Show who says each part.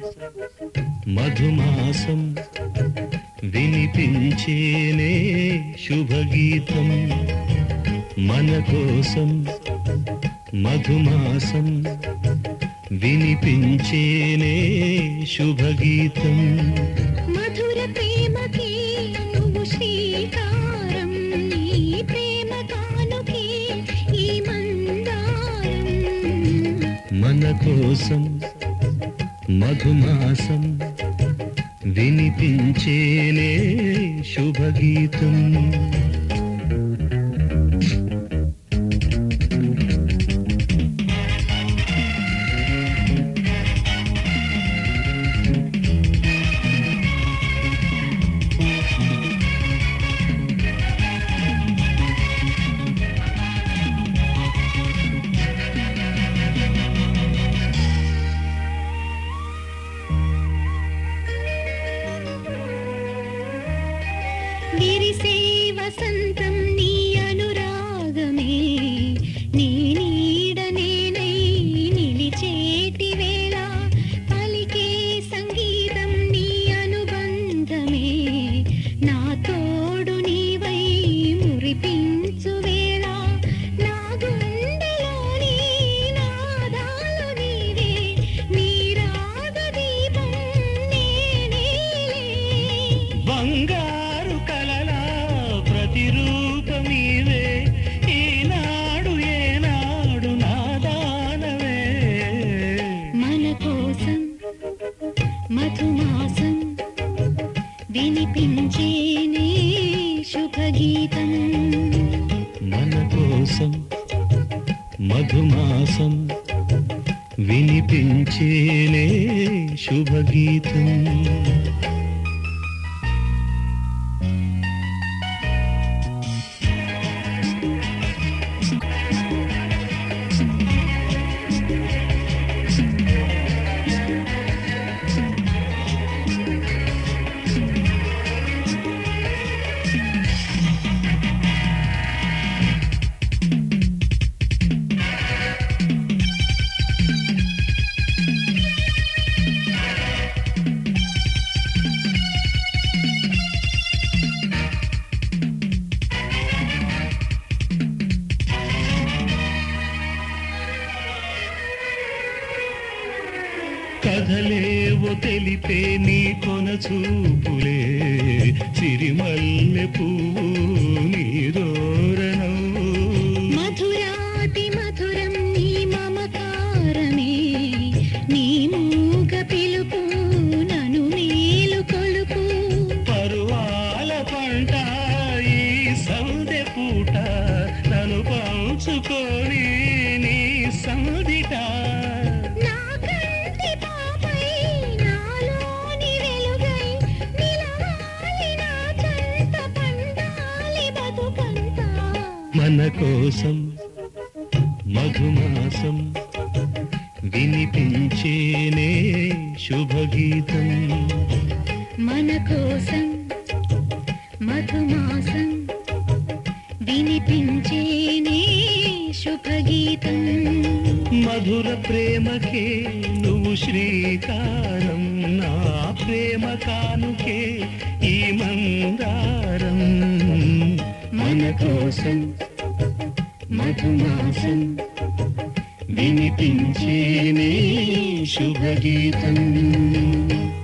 Speaker 1: మధుమాసం వినిపించేనే శుభగీతం మన కోసం మధుమాసం వినిపించేనే శుభగీతం
Speaker 2: మధుర ప్రేమకి నువ్వు శ్రీకారం నీ ప్రేమ కానుకే ఈ మందారం
Speaker 1: మన కోసం మధుమాసం వినిపించేనే శుభగీతం
Speaker 2: విరిసే వసంతం నీ అనురాగమే నీ నీడ నేనై నిలిచేటి వేళ పలికే సంగీతం నీ అనుబంధమే నా తోడు నీవై మురిపించు వేళ నా గుండెలోని నాదాలు నీవే నీ రాగ దీపం నేనేలే
Speaker 1: బంగారు కలలా ప్రతిరూపమీవే ఈనాడు ఏనాడు నాదానవే
Speaker 2: మన కోసం మధుమాసం వినిపించేనే శుభగీతం
Speaker 1: మన కోసం మధుమాసం వినిపించేనే శుభగీతం కథలేవో తెలిపే నీ కొన చూపులే సిరిమల్లె పువ్వు నీ దోరణం
Speaker 2: మధురాతి మధురం నీ మమకారమే నీ మూగ పిలుపు నను మేలు కొలుపు
Speaker 1: పరువాల పంట ఈ సందె పూట నన్ను పంచుకొని నీ సందిట
Speaker 2: నా కంటి పాపై నాలోని వెలుగై నిలవాలి నా చెంత పండాలి బతుకంతా
Speaker 1: మన కోసం మధుమాసం వినిపించేనే శుభగీతం
Speaker 2: మన కోసం మధుమాసం వినిపించేనే శుభగీతం
Speaker 1: మధుర ప్రేమకే నువ్వు శ్రీకారం నా ప్రేమ కానుకే ఈ మందారం మన కోసం మధుమాసం వినిపించేనే శుభగీతం